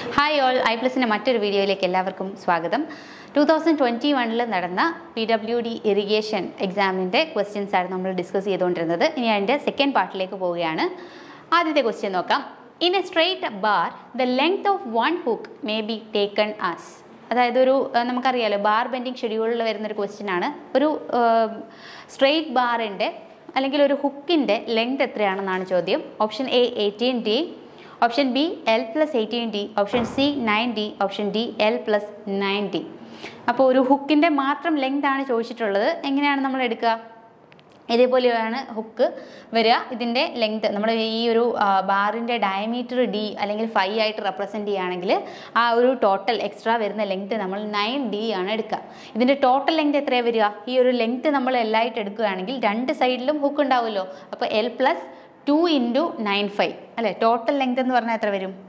hi all I പ്ലസിൻ്റെ മറ്റൊരു വീഡിയോയിലേക്ക് എല്ലാവർക്കും സ്വാഗതം ടു തൗസൻഡ് ട്വൻറ്റി വണ്ണിൽ നടന്ന പി ഡബ്ല്യു ഡി ഇറിഗേഷൻ എക്സാമിൻ്റെ ക്വസ്റ്റ്യൻസ് ആണ് നമ്മൾ ഡിസ്കസ് ചെയ്തുകൊണ്ടിരുന്നത് ഇനി അതിൻ്റെ സെക്കൻഡ് പാർട്ടിലേക്ക് പോവുകയാണ് ആദ്യത്തെ ക്വസ്റ്റ്യൻ നോക്കാം in a straight bar the length of one hook may be taken as അതായത് ഒരു ആ, നമുക്കറിയാലോ ബാർ ബെൻഡിങ് ഷെഡ്യൂളിൽ വരുന്നൊരു ക്വസ്റ്റ്യൻ ആണ് ഒരു സ്ട്രെയിറ്റ് ബാറിൻ്റെ അല്ലെങ്കിൽ ഒരു ഹുക്കിൻ്റെ ലെങ്ത് എത്രയാണെന്നാണ് ചോദ്യം option A eighteen D option B L plus eighteen D option C nine D option D L plus nine D അപ്പോൾ ഒരു ഹുക്കിൻ്റെ മാത്രം ലെങ്ത് ആണ് ചോദിച്ചിട്ടുള്ളത് എങ്ങനെയാണ് നമ്മൾ എടുക്കുക ഇതേപോലെയാണ് ഹുക്ക് വരിക ഇതിൻ്റെ ലെങ്ത് നമ്മുടെ ഈ ഒരു ബാറിൻ്റെ ഡയമീറ്റർ ഡി അല്ലെങ്കിൽ ഫൈവ് ആയിട്ട് റെപ്രസെൻറ്റ് ചെയ്യുകയാണെങ്കിൽ ആ ഒരു ടോട്ടൽ എക്സ്ട്രാ വരുന്ന ലെങ്ത് നമ്മൾ നയൻ ഡി ആണ് എടുക്കുക ഇതിൻ്റെ ടോട്ടൽ ലെങ്ത് എത്രയാണ് വരിക ഈ ഒരു ലെങ്ത് നമ്മൾ എല്ലായിട്ട് എടുക്കുകയാണെങ്കിൽ രണ്ട് സൈഡിലും ഹുക്ക് ഉണ്ടാവുമല്ലോ അപ്പോൾ L plus two into nine five അല്ലേ ടോട്ടൽ ലെങ്ത് എന്ന് പറഞ്ഞാൽ എത്ര വരും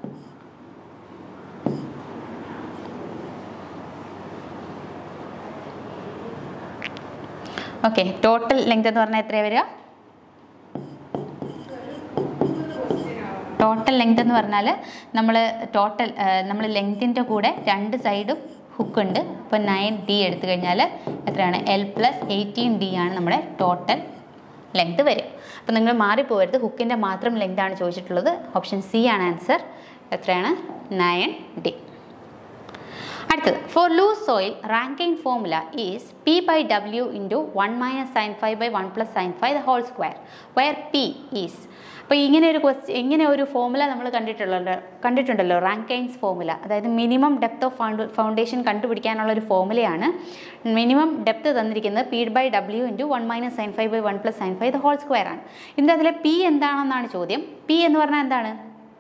ഓക്കെ ടോട്ടൽ ലെങ്ത് എന്ന് പറഞ്ഞാൽ എത്രയാണ് വരിക ടോട്ടൽ ലെങ്ത് എന്ന് പറഞ്ഞാൽ നമ്മൾ ടോട്ടൽ നമ്മൾ ലെങ്തിൻ്റെ കൂടെ രണ്ട് സൈഡും ഹുക്ക് ഉണ്ട് അപ്പോൾ നയൻ ഡി എടുത്തു കഴിഞ്ഞാൽ എത്രയാണ് എൽ പ്ലസ് എയ്റ്റീൻ ഡി ആണ് നമ്മുടെ ടോട്ടൽ ലെങ്ത് വരും അപ്പോൾ നിങ്ങൾ മാറിപ്പോകരുത് ഹുക്കിൻ്റെ മാത്രം ലെങ്ത് ആണ് ചോദിച്ചിട്ടുള്ളത് ഓപ്ഷൻ സി ആണ് ആൻസർ എത്രയാണ് നയൻ ഡി അടുത്തത് for loose soil Rankine formula is P by W into one minus sine five by one plus sine five the whole square where P is അപ്പോൾ ഇങ്ങനെ ഒരു question ഇങ്ങനെ ഒരു formula നമ്മൾ കണ്ടിട്ടുള്ളല്ലോ കണ്ടിട്ടുണ്ടല്ലോ റാങ്കൈൻസ് ഫോർമുല അതായത് minimum depth of found foundation കണ്ടുപിടിക്കാനുള്ള ഒരു ഫോർമുലയാണ് മിനിമം ഡെപ്ത് തന്നിരിക്കുന്നത് P by W into one minus sine five by one plus sine five the whole square ആണ് ഇതിൻ്റെ അതിലെ പി എന്താണെന്നാണ് ചോദ്യം പി എന്ന് പറഞ്ഞാൽ എന്താണ്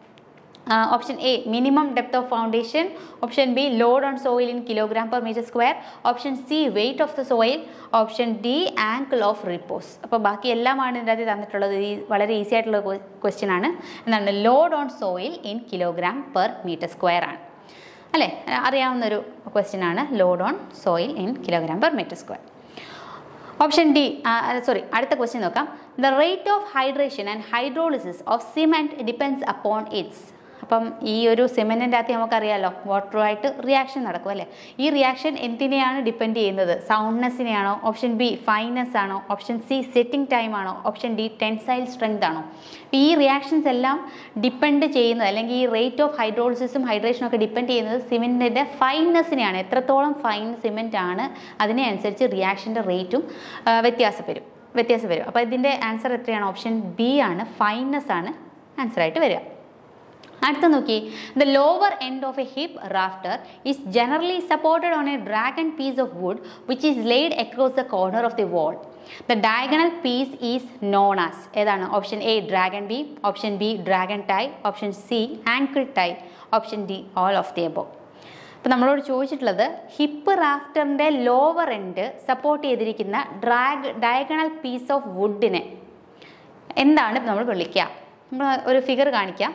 option A minimum depth of foundation option B load on soil in kilogram per metre square option C weight of the soil option D angle of repose അപ്പോൾ ബാക്കി എല്ലാമാണ് ഇതിൻ്റെ അകത്ത് തന്നിട്ടുള്ളത് ഈ വളരെ ഈസി ആയിട്ടുള്ള ക്വസ്റ്റ്യൻ ആണ് എന്താണ് load on soil in kilogram per metre square ആണ് അല്ലേ അറിയാവുന്ന ഒരു ക്വസ്റ്റ്യൻ ആണ് load on soil in kilogram per metre square option D sorry അടുത്ത ക്വസ്റ്റ്യൻ നോക്കാം the rate of hydration and hydrolysis of cement depends upon its അപ്പം ഈ ഒരു സിമെൻറ്റിൻ്റെ അകത്ത് നമുക്കറിയാലോ വാട്ടറുമായിട്ട് റിയാക്ഷൻ നടക്കും അല്ലേ ഈ റിയാക്ഷൻ എന്തിനെയാണ് ഡിപ്പെൻഡ് ചെയ്യുന്നത് സൗണ്ട്നെസ്സിനെയാണോ ഓപ്ഷൻ ബി ഫൈനസ് ആണോ ഓപ്ഷൻ സി സെറ്റിംഗ് ടൈം ആണോ ഓപ്ഷൻ ഡി ടെൻസൈൽ സ്ട്രെങ്ത് ആണോ അപ്പോൾ ഈ റിയാക്ഷൻസ് എല്ലാം ഡിപ്പെൻഡ് ചെയ്യുന്നത് അല്ലെങ്കിൽ ഈ റേറ്റ് ഓഫ് ഹൈഡ്രോളിസിസും ഹൈഡ്രേഷനും ഒക്കെ ഡിപ്പെൻഡ് ചെയ്യുന്നത് സിമെൻറ്റിൻ്റെ ഫൈനസിനെയാണ് എത്രത്തോളം ഫൈൻ സിമെൻ്റ് ആണ് അതിനെ അനുസരിച്ച് റിയാക്ഷൻ്റെ റേറ്റും വ്യത്യാസം വരും വ്യത്യാസം വരും അപ്പോൾ ഇതിൻ്റെ ആൻസർ എത്രയാണ് ഓപ്ഷൻ ബി ആണ് ഫൈനസ് ആണ് ആൻസറായിട്ട് വരിക അടുത്ത നോക്കി the lower end of a hip rafter is generally supported on a dragon piece of wood which is laid across the corner of the wall the diagonal piece is known as ഏതാണ് option A dragon B option B dragon tie option C angle tie option D all of the above അപ്പോൾ നമ്മളോട് ചോദിച്ചിട്ടുള്ളത് hip റാഫ്റ്ററിൻ്റെ lower end support ചെയ്തിരിക്കുന്ന drag diagonal piece of വുഡിനെ എന്താണ് നമ്മൾ വിളിക്കുക നമ്മൾ ഒരു ഫിഗർ കാണിക്കാം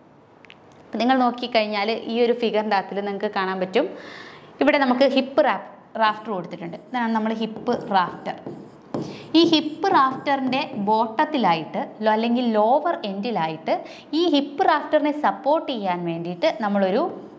അപ്പം നിങ്ങൾ നോക്കിക്കഴിഞ്ഞാൽ ഈ ഒരു ഫിഗറിൻ്റെ അകത്തിൽ നിങ്ങൾക്ക് കാണാൻ പറ്റും ഇവിടെ നമുക്ക് ഹിപ്പ് റാഫ് റാഫ്റ്റർ കൊടുത്തിട്ടുണ്ട് ഇതാണ് നമ്മൾ ഹിപ്പ് റാഫ്റ്റർ ഈ ഹിപ്പ് റാഫ്റ്ററിൻ്റെ ബോട്ടത്തിലായിട്ട് ലോ- അല്ലെങ്കിൽ ലോവർ എൻഡിലായിട്ട് ഈ ഹിപ്പ് റാഫ്റ്ററിനെ സപ്പോർട്ട് ചെയ്യാൻ വേണ്ടിയിട്ട് നമ്മളൊരു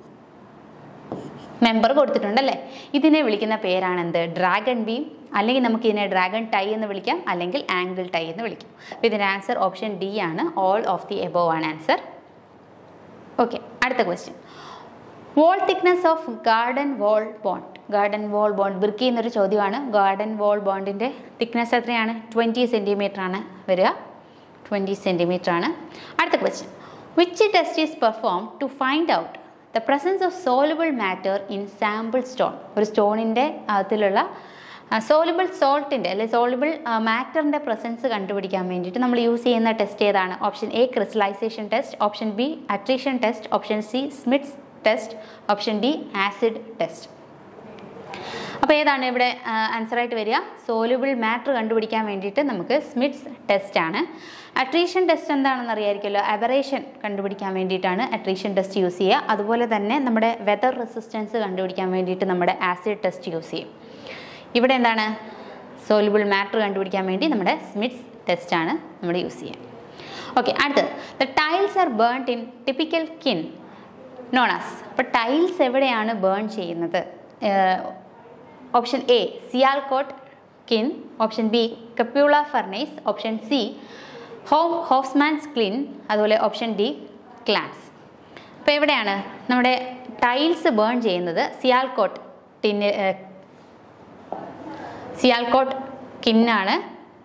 മെമ്പർ കൊടുത്തിട്ടുണ്ടല്ലേ ഇതിനെ വിളിക്കുന്ന പേരാണ് എന്ത് ഡ്രാഗൺ ബീം അല്ലെങ്കിൽ നമുക്ക് ഇതിനെ ഡ്രാഗൺ ടൈ എന്ന് വിളിക്കാം അല്ലെങ്കിൽ ആംഗിൾ ടൈ എന്ന് വിളിക്കാം അപ്പോൾ ഇതിൻ്റെ ആൻസർ ഓപ്ഷൻ ഡി ആണ് ഓൾ ഓഫ് ദി എബോവ് ആണ് ആൻസർ ഓക്കെ അടുത്ത question wall thickness of garden wall bond garden wall bond ബിർക്കി എന്നൊരു ചോദ്യമാണ് ഗാർഡൻ വോൾ ബോണ്ടിൻ്റെ തിക്നെസ് എത്രയാണ് ട്വൻറ്റി സെൻറ്റിമീറ്റർ ആണ് വരിക ട്വൻറ്റി സെൻറ്റിമീറ്റർ ആണ് അടുത്ത question which test is perform to find out the presence of soluble matter in sample stone ഒരു സ്റ്റോണിൻ്റെ അകത്തിലുള്ള സോലുബിൾ സോൾട്ടിൻ്റെ അല്ലെങ്കിൽ സോലുബിൾ മാറ്ററിൻ്റെ പ്രസൻസ് കണ്ടുപിടിക്കാൻ വേണ്ടിയിട്ട് നമ്മൾ യൂസ് ചെയ്യുന്ന ടെസ്റ്റ് ഏതാണ് option A crystallisation test option B attrition test option C Smith's test option D acid test അപ്പോൾ ഏതാണ് ഇവിടെ ആൻസറായിട്ട് വരിക സോലുബിൾ മാറ്റർ കണ്ടുപിടിക്കാൻ വേണ്ടിയിട്ട് നമുക്ക് സ്മിറ്റ്സ് ടെസ്റ്റ് ആണ് അട്രീഷൻ ടെസ്റ്റ് എന്താണെന്ന് അറിയായിരിക്കുമല്ലോ അബറേഷൻ കണ്ടുപിടിക്കാൻ വേണ്ടിയിട്ടാണ് അട്രീഷൻ ടെസ്റ്റ് യൂസ് ചെയ്യുക അതുപോലെ തന്നെ നമ്മുടെ വെതർ റെസിസ്റ്റൻസ് കണ്ടുപിടിക്കാൻ വേണ്ടിയിട്ട് നമ്മുടെ ആസിഡ് ടെസ്റ്റ് യൂസ് ചെയ്യും ഇവിടെ എന്താണ് സോലുബിൾ മാറ്റർ കണ്ടുപിടിക്കാൻ വേണ്ടി നമ്മുടെ സ്മിറ്റ്സ് ടെസ്റ്റ് ആണ് നമ്മൾ യൂസ് ചെയ്യുക ഓക്കെ അടുത്തത് the tiles are burnt in typical kiln known as അപ്പോൾ ടൈൽസ് എവിടെയാണ് ബേൺ ചെയ്യുന്നത് option A Sialkot kiln option B cupola furnace option C home Hoffmann's kiln അതുപോലെ ഓപ്ഷൻ ഡി ക്ലാൻസ് അപ്പോൾ എവിടെയാണ് നമ്മുടെ ടൈൽസ് ബേൺ ചെയ്യുന്നത് സിയാൽകോട്ട് ടിന് സിയാൽകോട്ട് കിന്നാണ്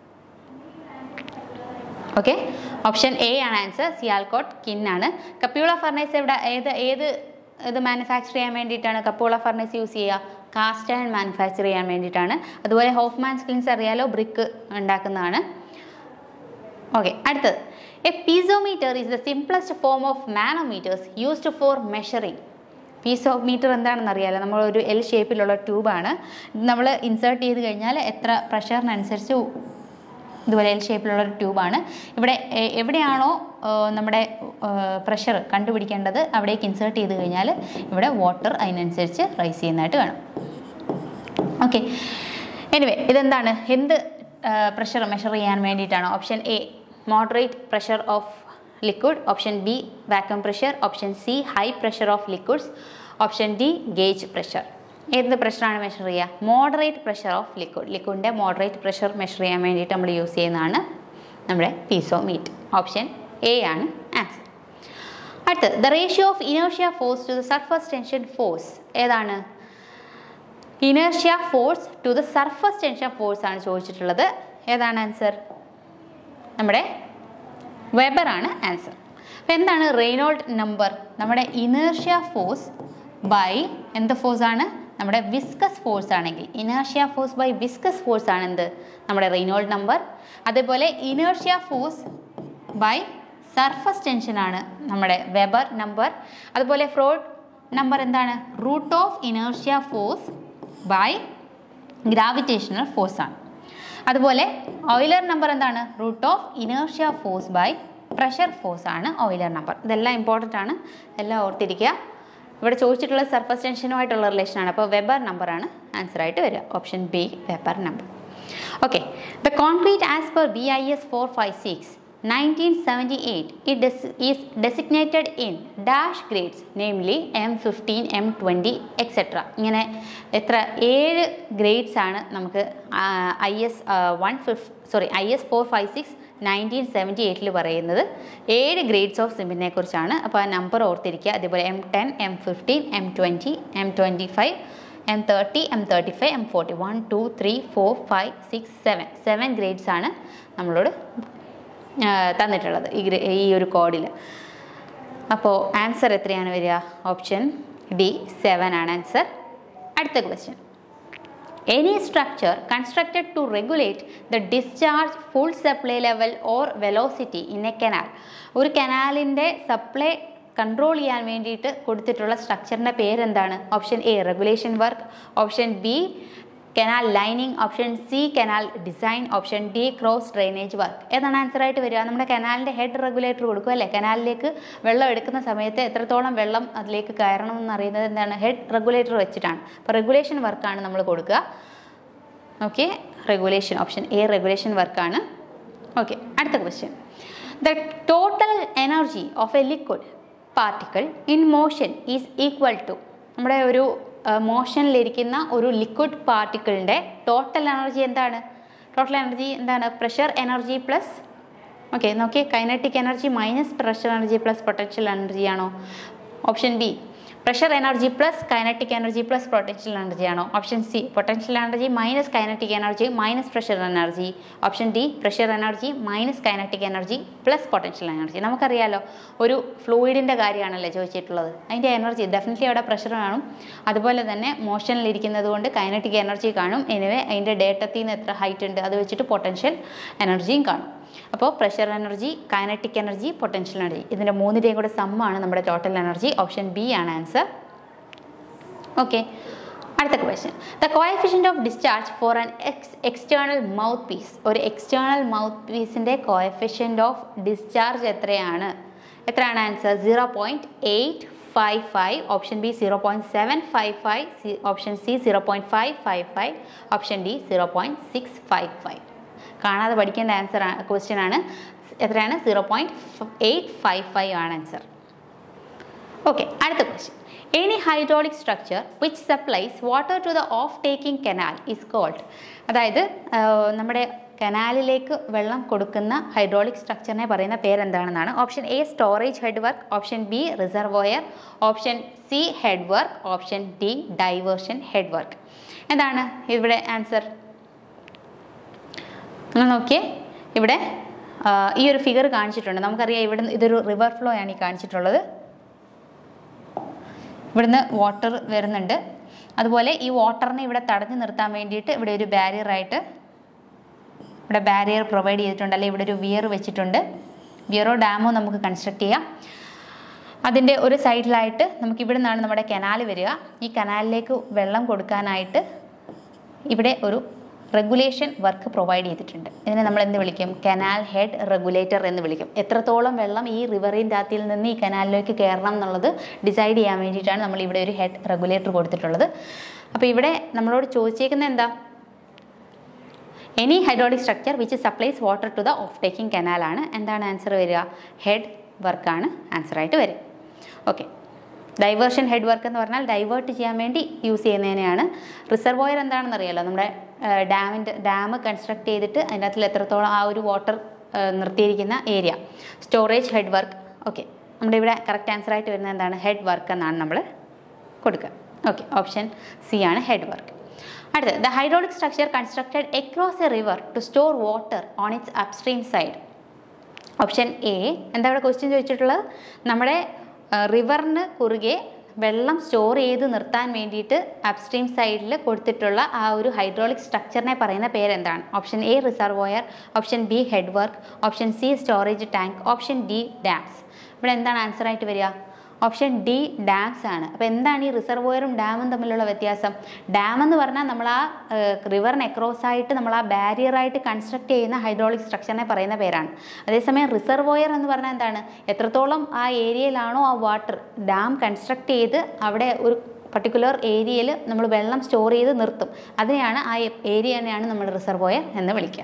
ഓക്കെ ഓപ്ഷൻ എ ആണ് ആൻസർ സിയാൽകോട്ട് കിന്നാണ് കപ്യൂള ഫർണേസ് എവിടെ ഏത് ഏത് ഇത് മാനുഫാക്ചർ ചെയ്യാൻ വേണ്ടിയിട്ടാണ് കപ്പൂള ഫർണേസ് യൂസ് ചെയ്യുക കാസ്റ്റ് ആൻഡ് മാനുഫാക്ചർ ചെയ്യാൻ വേണ്ടിയിട്ടാണ് അതുപോലെ ഹോഫ്മാൻ സ്കിൻസ് അറിയാലോ ബ്രിക്ക് ഉണ്ടാക്കുന്നതാണ് ഓക്കെ അടുത്തത് a piezometer is the simplest form of manometers used for measuring piezometer എന്താണെന്ന് അറിയാലോ നമ്മൾ ഒരു എൽ ഷേപ്പിലുള്ള ട്യൂബാണ് ഇത് നമ്മൾ ഇൻസേർട്ട് ചെയ്ത് കഴിഞ്ഞാൽ എത്ര പ്രഷറിനനുസരിച്ച് ഇതുപോലെ എൽ ഷേപ്പിലുള്ള ഒരു ട്യൂബാണ് ഇവിടെ എ- എവിടെയാണോ ആ, നമ്മുടെ പ്രഷർ കണ്ടുപിടിക്കേണ്ടത് അവിടേക്ക് ഇൻസേർട്ട് ചെയ്ത് കഴിഞ്ഞാൽ ഇവിടെ വാട്ടർ അതിനനുസരിച്ച് റൈസ് ചെയ്യുന്നതായിട്ട് കാണും ഓക്കെ എനിവേ ഇതെന്താണ് എന്ത് പ്രഷർ മെഷർ ചെയ്യാൻ വേണ്ടിയിട്ടാണ് option A moderate pressure of liquid option B vacuum pressure option C high pressure of liquids option D gauge pressure എന്ത് പ്രഷറാണ് മെഷർ ചെയ്യുക മോഡറേറ്റ് പ്രഷർ ഓഫ് ലിക്വിഡ് ലിക്വിഡിൻ്റെ മോഡറേറ്റ് പ്രഷർ മെഷർ ചെയ്യാൻ വേണ്ടിയിട്ട് നമ്മൾ യൂസ് ചെയ്യുന്നതാണ് നമ്മുടെ പീസോമീറ്റ് ഓപ്ഷൻ എ ആണ് ആൻസർ അടുത്തത് the ratio of inertia force to the surface tension force ഏതാണ് inertia force to the surface tension force ആണ് ചോദിച്ചിട്ടുള്ളത് ഏതാണ് ആൻസർ നമ്മുടെ വെബർ ആണ് ആൻസർ അപ്പോൾ എന്താണ് റെയ്നോൾഡ് നമ്പർ നമ്മുടെ ഇനേർഷ്യ ഫോഴ്സ് ബൈ എന്ത് ഫോഴ്സ് ആണ് നമ്മുടെ വിസ്കസ് ഫോഴ്സ് ആണെങ്കിൽ inertia force by viscous force ആണ് എന്ത് നമ്മുടെ റെയ്നോൾഡ് നമ്പർ അതേപോലെ inertia force by surface tension ആണ് നമ്മുടെ വെബർ നമ്പർ അതുപോലെ ഫ്രോഡ് നമ്പർ എന്താണ് root of inertia force by gravitational force ആണ് അതുപോലെ ഓയിലർ നമ്പർ എന്താണ് root of inertia force by pressure force ആണ് ഓയിലർ നമ്പർ ഇതെല്ലാം ഇമ്പോർട്ടൻ്റ് ആണ് എല്ലാം ഓർത്തിരിക്കുക ഇവിടെ ചോദിച്ചിട്ടുള്ള സർഫസ് ടെൻഷനുമായിട്ടുള്ള റിലേഷനാണ് അപ്പോൾ വെബർ നമ്പറാണ് ആൻസർ ആയിട്ട് വരിക option B Weber number okay the concrete as per B I S four five six nineteen seventy eight it is designated in dash grades namely M fifteen M twenty etcetera ഇങ്ങനെ എത്ര ഏഴ് grades ആണ് നമുക്ക് I S one fif sorry I S four five six nineteen seventy എയ്റ്റിൽ പറയുന്നത് ഏഴ് grades of സിമെൻറ്റിനെ കുറിച്ചാണ് അപ്പോൾ ആ നമ്പർ ഓർത്തിരിക്കുക അതേപോലെ M ten M fifteen M twenty M twenty five M thirty M thirty five M forty one two three four five six seven seven grades ആണ് നമ്മളോട് ആ, തന്നിട്ടുള്ളത് ഈ ഗ്രേ ഈ ഒരു കോഡിൽ അപ്പോൾ ആൻസർ എത്രയാണ് വരിക ഓപ്ഷൻ ഡി സെവൻ ആണ് ആൻസർ അടുത്ത question any structure constructed to regulate the discharge full supply level or velocity in a canal ഒരു കനാലിൻ്റെ സപ്ലൈ കൺട്രോൾ ചെയ്യാൻ വേണ്ടിയിട്ട് കൊടുത്തിട്ടുള്ള സ്ട്രക്ചറിൻ്റെ പേരെന്താണ് option A regulation work option B canal lining option C canal design option D cross drainage work ഏതാണ് answer ആയിട്ട് വരിക നമ്മുടെ കനാലിൻ്റെ ഹെഡ് റെഗുലേറ്റർ കൊടുക്കും അല്ലേ കനാലിലേക്ക് വെള്ളം എടുക്കുന്ന സമയത്ത് എത്രത്തോളം വെള്ളം അതിലേക്ക് കയറണം എന്ന് അറിയുന്നത് എന്താണ് ഹെഡ് റെഗുലേറ്റർ വെച്ചിട്ടാണ് അപ്പോൾ റെഗുലേഷൻ വർക്കാണ് നമ്മൾ കൊടുക്കുക okay regulation option A regulation വർക്കാണ് ഓക്കെ അടുത്ത question the total energy of a liquid particle in motion is equal to നമ്മുടെ ഒരു മോഷനിലിരിക്കുന്ന ഒരു ലിക്വിഡ് പാർട്ടിക്കിളിൻ്റെ ടോട്ടൽ എനർജി എന്താണ് ടോട്ടൽ എനർജി എന്താണ് പ്രഷർ എനർജി പ്ലസ് ഓക്കെ നോക്കിയേ kinetic energy minus pressure energy plus potential energy ആണോ option B pressure energy plus kinetic energy plus potential energy ആണോ option C potential energy minus kinetic energy minus pressure energy option D pressure energy minus kinetic energy plus potential energy നമുക്കറിയാലോ ഒരു ഫ്ലൂയിഡിൻ്റെ കാര്യമാണല്ലോ ചോദിച്ചിട്ടുള്ളത് അതിൻ്റെ energy definitely അവിടെ pressure കാണും അതുപോലെ തന്നെ മോഷനിലിരിക്കുന്നത് കൊണ്ട് കൈനറ്റിക് എനർജി കാണും എനിവേ അതിൻ്റെ ഡേറ്റത്തിൽ നിന്ന് എത്ര ഹൈറ്റ് ഉണ്ട് അത് വെച്ചിട്ട് പൊട്ടൻഷ്യൽ എനർജിയും കാണും അപ്പോൾ pressure energy kinetic energy potential energy ഇതിൻ്റെ മൂന്നിൻ്റെയും കൂടെ സമ്മാണ് നമ്മുടെ ടോട്ടൽ എനർജി ഓപ്ഷൻ ബി ആണ് ആൻസർ ഓക്കെ അടുത്ത question the coefficient of discharge for an ex external mouthpiece ഒരു എക്സ്റ്റേണൽ മൗത്ത് പീസിൻ്റെ കോയഫിഷ്യൻ്റ് ഓഫ് ഡിസ്ചാർജ് എത്രയാണ് എത്രയാണ് answer zero point eight five five option B zero point seven five five C option C zero point five five five option D zero point six five five കാണാതെ പഠിക്കേണ്ട answer question ആണ് എത്രയാണ് zero point eight five five ആണ് answer okay അടുത്ത question any hydraulic structure which supplies water to the off taking canal is called അതായത് ആ, നമ്മുടെ കനാലിലേക്ക് വെള്ളം കൊടുക്കുന്ന ഹൈഡ്രോളിക് സ്ട്രക്ചറിനെ പറയുന്ന പേരെന്താണെന്നാണ് option A storage head work option B reservoir option C head work option D diversion head work എന്താണ് ഇവിടെ ആൻസർ നിങ്ങൾ നോക്കിയേ ഇവിടെ ആ, ഈ ഒരു ഫിഗർ കാണിച്ചിട്ടുണ്ട് നമുക്കറിയാം ഇവിടെ ഇതൊരു റിവർ ഫ്ലോ ആണ് ഈ കാണിച്ചിട്ടുള്ളത് ഇവിടുന്ന് വാട്ടർ വരുന്നുണ്ട് അതുപോലെ ഈ വാട്ടറിനെ ഇവിടെ തടഞ്ഞു നിർത്താൻ വേണ്ടിയിട്ട് ഇവിടെ ഒരു ബാരിയറായിട്ട് ഇവിടെ ബാരിയർ പ്രൊവൈഡ് ചെയ്തിട്ടുണ്ട് അല്ലെങ്കിൽ ഇവിടെ ഒരു വിയർ വെച്ചിട്ടുണ്ട് വിയറോ ഡാമോ നമുക്ക് കൺസ്ട്രക്ട് ചെയ്യാം അതിൻ്റെ ഒരു സൈഡിലായിട്ട് നമുക്ക് ഇവിടെ നിന്നാണ് നമ്മുടെ കനാൽ വരിക ഈ കനാലിലേക്ക് വെള്ളം കൊടുക്കാനായിട്ട് ഇവിടെ ഒരു റെഗുലേഷൻ വർക്ക് പ്രൊവൈഡ് ചെയ്തിട്ടുണ്ട് ഇതിനെ നമ്മൾ എന്ത് വിളിക്കും കനാൽ ഹെഡ് റെഗുലേറ്റർ എന്ന് വിളിക്കും എത്രത്തോളം വെള്ളം ഈ റിവറിൻ്റെ അകത്തിൽ നിന്ന് ഈ കനാലിലേക്ക് കയറണം എന്നുള്ളത് ഡിസൈഡ് ചെയ്യാൻ വേണ്ടിയിട്ടാണ് നമ്മൾ ഇവിടെ ഒരു ഹെഡ് റെഗുലേറ്റർ കൊടുത്തിട്ടുള്ളത് അപ്പോൾ ഇവിടെ നമ്മളോട് ചോദിച്ചേക്കുന്നത് എന്താ any hydraulic structure which supplies water to the off taking കനാലാണ് എന്താണ് ആൻസർ വരിക ഹെഡ് വർക്കാണ് ആൻസറായിട്ട് വരിക ഓക്കെ ഡൈവേർഷൻ ഹെഡ് വർക്ക് എന്ന് പറഞ്ഞാൽ ഡൈവേർട്ട് ചെയ്യാൻ വേണ്ടി യൂസ് ചെയ്യുന്നതിനെയാണ് റിസർവോയർ എന്താണെന്ന് അറിയാലോ നമ്മുടെ ഡാമിൻ്റെ ഡാം കൺസ്ട്രക്ട് ചെയ്തിട്ട് അതിൻ്റെ അകത്തിൽ എത്രത്തോളം ആ ഒരു വാട്ടർ നിർത്തിയിരിക്കുന്ന area storage head work okay നമ്മുടെ ഇവിടെ കറക്റ്റ് ആൻസർ ആയിട്ട് വരുന്നത് എന്താണ് ഹെഡ് വർക്ക് എന്നാണ് നമ്മൾ കൊടുക്കുക ഓക്കെ ഓപ്ഷൻ സി ആണ് ഹെഡ് വർക്ക് അടുത്തത് the hydraulic structure constructed across a river to store water on its upstream side option A എന്താ ഇവിടെ ക്വസ്റ്റ്യൻ ചോദിച്ചിട്ടുള്ളത് നമ്മുടെ റിവറിന് കുറുകെ വെള്ളം സ്റ്റോർ ചെയ്ത് നിർത്താൻ വേണ്ടിയിട്ട് അപ്സ്ട്രീം സൈഡിൽ കൊടുത്തിട്ടുള്ള ആ ഒരു ഹൈഡ്രോളിക് സ്ട്രക്ചറിനെ പറയുന്ന പേരെന്താണ് option A reservoir option B head work option C storage tank option D dams ഇവിടെ എന്താണ് ആൻസർ ആയിട്ട് വരിക ഓപ്ഷൻ ഡി ഡാംസ് ആണ് അപ്പോൾ എന്താണ് ഈ റിസർവോയറും ഡാമും തമ്മിലുള്ള വ്യത്യാസം ഡാം എന്ന് പറഞ്ഞാൽ നമ്മൾ ആ റിവറിന് എക്രോസ് ആയിട്ട് നമ്മൾ ആ ബാരിയറായിട്ട് കൺസ്ട്രക്ട് ചെയ്യുന്ന ഹൈഡ്രോളിക് സ്ട്രക്ചറിനെ പറയുന്ന പേരാണ് അതേസമയം റിസർവോയർ എന്ന് പറഞ്ഞാൽ എന്താണ് എത്രത്തോളം ആ ഏരിയയിലാണോ ആ വാട്ടർ ഡാം കൺസ്ട്രക്ട് ചെയ്ത് അവിടെ ഒരു പർട്ടിക്കുലർ ഏരിയയിൽ നമ്മൾ വെള്ളം സ്റ്റോർ ചെയ്ത് നിർത്തും അതിനെയാണ് ആ ഏരിയ തന്നെയാണ് നമ്മൾ റിസർവോയർ എന്ന് വിളിക്കുക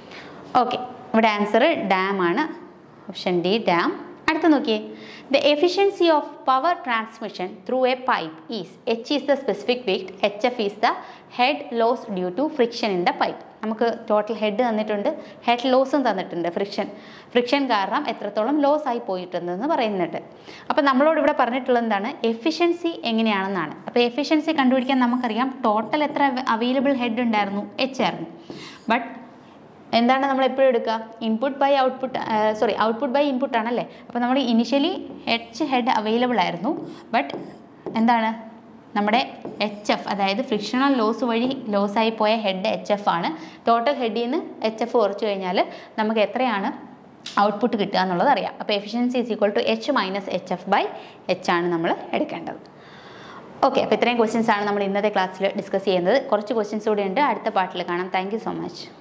ഓക്കെ ഇവിടെ ആൻസർ ഡാം ആണ് ഓപ്ഷൻ ഡി ഡാം അടുത്ത നോക്കിയേ the efficiency of power transmission through a pipe is H is the specific weight H F is the head loss due to friction in the pipe നമുക്ക് total head തന്നിട്ടുണ്ട് head ലോസും തന്നിട്ടുണ്ട് friction friction കാരണം എത്രത്തോളം loss ആയി പോയിട്ടുണ്ടെന്ന് പറയുന്നുണ്ട് അപ്പോൾ നമ്മളോട് ഇവിടെ പറഞ്ഞിട്ടുള്ളത് എന്താണ് എഫിഷ്യൻസി എങ്ങനെയാണെന്നാണ് അപ്പോൾ എഫിഷ്യൻസി കണ്ടുപിടിക്കാൻ നമുക്കറിയാം ടോട്ടൽ എത്ര അവൈലബിൾ ഹെഡ് ഉണ്ടായിരുന്നു എച്ച് ആയിരുന്നു ബട്ട് എന്താണ് നമ്മൾ എപ്പോഴും എടുക്കുക input by output sorry output by input ആണല്ലേ അപ്പോൾ നമ്മൾ ഇനിഷ്യലി എച്ച് ഹെഡ് അവൈലബിൾ ആയിരുന്നു ബട്ട് എന്താണ് നമ്മുടെ എച്ച് എഫ് അതായത് ഫ്രിക്ഷണൽ ലോസ് വഴി ലോസ് ആയി പോയ ഹെഡ് എച്ച് എഫ് ആണ് ടോട്ടൽ ഹെഡിൽ നിന്ന് എച്ച് എഫ് കുറച്ച് കഴിഞ്ഞാൽ നമുക്ക് എത്രയാണ് ഔട്ട്പുട്ട് കിട്ടുക എന്നുള്ളത് അറിയാം അപ്പോൾ efficiency is equal to H minus H F by H ആണ് നമ്മൾ എടുക്കേണ്ടത് ഓക്കെ അപ്പോൾ ഇത്രയും ക്വസ്റ്റ്യൻസ് ആണ് നമ്മൾ ഇന്നത്തെ ക്ലാസ്സിൽ ഡിസ്കസ് ചെയ്യുന്നത് കുറച്ച് ക്വസ്റ്റ്യൻസ് കൂടി ഉണ്ട് അടുത്ത പാർട്ടിൽ കാണാം താങ്ക് സോ മച്ച്